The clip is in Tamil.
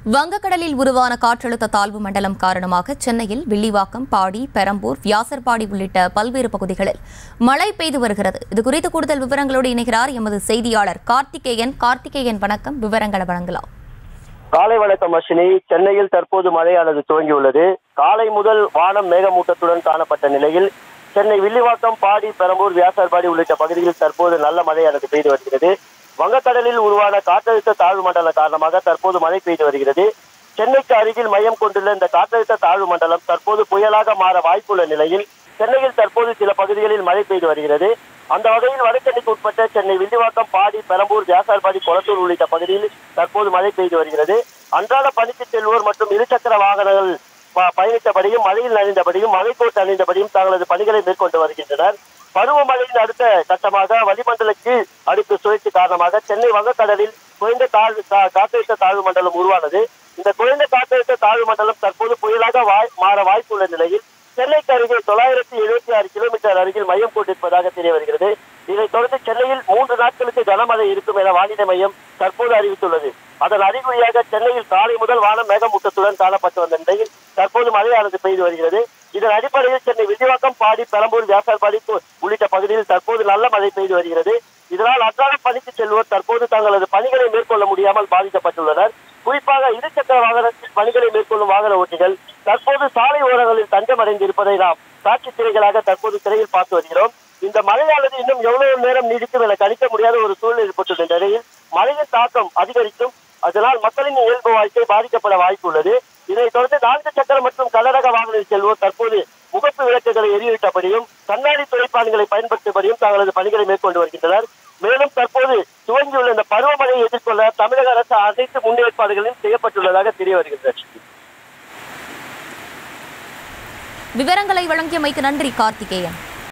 வங்கக்கடலில் உருவான காற்றழுத்த தாழ்வு மண்டலம் காரணமாக சென்னையில் வில்லிவாக்கம் பாடி பெரம்பூர் வியாசர்பாடி உள்ளிட்ட பல்வேறு பகுதிகளில் மழை பெய்து வருகிறது இது குறித்து கூடுதல் விவரங்களோடு இணைகிறார் எமது செய்தியாளர் கார்த்திகேயன் கார்த்திகேயன் வணக்கம் விவரங்களை வழங்கலாம் காலை வணக்கம் அஸ்வினி சென்னையில் தற்போது மழையானது துவங்கியுள்ளது காலை முதல் வானம் மேகமூட்டத்துடன் காணப்பட்ட நிலையில் சென்னை வில்லிவாக்கம் பாடி பெரம்பூர் வியாசார்பாடி உள்ளிட்ட பகுதிகளில் தற்போது நல்ல மழையானது பெய்து வருகிறது வங்கக்கடலில் உருவான காற்றழுத்த தாழ்வு மண்டலம் காரணமாக தற்போது மழை பெய்து வருகிறது சென்னைக்கு அருகில் மையம் கொண்டுள்ள இந்த காற்றழுத்த தாழ்வு மண்டலம் தற்போது புயலாக மாற வாய்ப்புள்ள நிலையில் சென்னையில் தற்போது சில பகுதிகளில் மழை பெய்து வருகிறது அந்த வகையில் வடசென்னைக்கு உட்பட்ட சென்னை வில்லிவாக்கம் பாடி பெரம்பூர் வியாசார்பாடி கொளத்தூர் உள்ளிட்ட பகுதியில் தற்போது மழை பெய்து வருகிறது அன்றாட பணிக்கு செல்வோர் மற்றும் இருசக்கர வாகனங்கள் ப- பயணித்தபடியும் மழையில் நனைந்தபடியும் மழைக்கோட்டு அணிந்தபடியும் தங்களது பணிகளை மேற்கொண்டு வருகின்றனர் பருவமழையின் அடுத்த கட்டமாக வளிமண்டல கீழ் அடுக்கு சுழற்சி காரணமாக சென்னை வங்கக்கடலில் குறைந்த தாழ்வு கா- காற்றழுத்த தாழ்வு மண்டலம் உருவானது இந்த குறைந்த காற்றழுத்த தாழ்வு மண்டலம் தற்போது புயலாக வாய் மாற வாய்ப்புள்ள நிலையில் சென்னைக்கு அருகில் தொள்ளாயிரத்தி எழுபத்தி ஆறு கிலோமீட்டர் அருகில் மையம் கொண்டிருப்பதாக தெரிய வருகிறது இதைத் தொடர்ந்து சென்னையில் மூன்று நாட்களுக்கு கனமழை இருக்கும் என வானிலை மையம் தற்போது அறிவித்துள்ளது அதன் அறிகுறியாக சென்னையில் காலை முதல் வானம் மேகமூட்டத்துடன் காணப்பட்டு வந்த நிலையில் தற்போது மழையானது பெய்து வருகிறது இதன் அடிப்படையில் சென்னை விஜயவாக்கம் பாடி பெரம்பூர் வியாசார்பாடி கு- உள்ளிட்ட பகுதியில் தற்போது நல்ல மழை பெய்து வருகிறது இதனால் அன்றாட பணிக்கு செல்வோர் தற்போது தங்களது பணிகளை மேற்கொள்ள முடியாமல் பாதிக்கப்பட்டுள்ளனர் குறிப்பாக இருசக்கர வாகனத்தில் பணிகளை மேற்கொள்ளும் வாகன ஓட்டிகள் தற்போது சாலை ஓரங்களில் தஞ்சமடைந்து இருப்பதை நாம் சாட்சி திரைகளாக தற்போது திரையில் பார்த்து வருகிறோம் இந்த மழையானது இன்னும் எவ்வளவு நேரம் நீடிக்கும் என கணிக்க முடியாத ஒரு சூழ்நிலை ஏற்பட்டுள்ள நிலையில் மழையின் தாக்கம் அதிகரிக்கும் அதனால் மக்களின் இயல்பு வாழ்க்கை பாதிக்கப்பட வாய்ப்பு உள்ளது இதைத் தொடர்ந்து நான்கு சக்கர மற்றும் கனரக வாகனத்தில் செல்வோர் தற்போது முகப்பு விளக்குகளை எரிவிட்டபடியும் கண்ணாடி துடைப்பான்களை பயன்படுத்தியபடியும் தங்களது பணிகளை மேற்கொண்டு வருகின்றனர் மேலும் தற்போது துவங்கியுள்ள இந்த பருவமழையை எதிர்கொள்ள தமிழக அரசு அனைத்து முன்னேற்பாடுகளும் செய்யப்பட்டுள்ளதாக தெரிய வருகிறது விவரங்களை வழங்கியமைக்கு நன்றி கார்த்திகேயன்